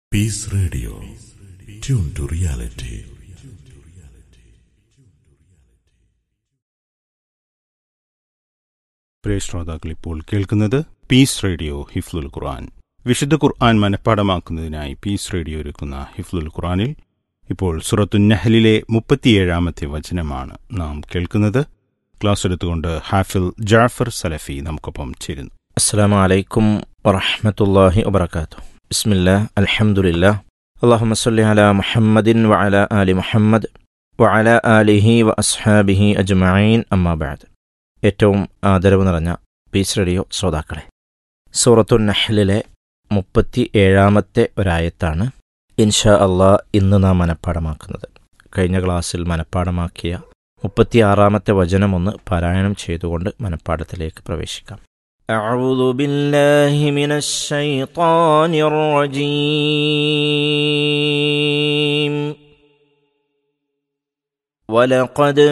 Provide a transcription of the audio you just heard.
piece radio tune to reality പ്രിയ ശ്രോതാക്കൾ ഇപ്പോൾ കേൾക്കുന്നത് പീസ് റേഡിയോ ഹിഫ്ലുൽ ഖുർആൻ വിശുദ്ധ ഖുർആൻ മനഃപ്പാടമാക്കുന്നതിനായി പീസ് റേഡിയോ ഒരുക്കുന്ന ഹിഫ്ലുൽ ഖുർആനിൽ ഇപ്പോൾ സുറത്തു നഹലിലെ മുപ്പത്തിയേഴാമത്തെ വചനമാണ് നാം കേൾക്കുന്നത് ക്ലാസ് എടുത്തുകൊണ്ട് ഹാഫിൽ ജാഫർ സലഫി നമുക്കൊപ്പം ചേരുന്നു السلام عليكم ورحمة الله وبركاته بسم الله الحمد لله اللهم صل على محمد وعلى آل محمد وعلى آله وأصحابه أجمعين أما بعد ഏറ്റവും ആദരവ് നിറഞ്ഞ പീസ് റേഡിയോ ശ്രോതാക്കളെ സൂറത്തു നഹ്ലിലെ മുപ്പത്തി ഏഴാമത്തെ ഒരായത്താണ് ഇൻഷാ അള്ളാ ഇന്ന് നാം മനഃപ്പാടമാക്കുന്നത് കഴിഞ്ഞ ക്ലാസ്സിൽ മനഃപ്പാടമാക്കിയ മുപ്പത്തിയാറാമത്തെ വചനമൊന്ന് പാരായണം ചെയ്തുകൊണ്ട് മനഃപ്പാടത്തിലേക്ക് പ്രവേശിക്കാം أعوذ بالله من الشيطان الرجيم ولقد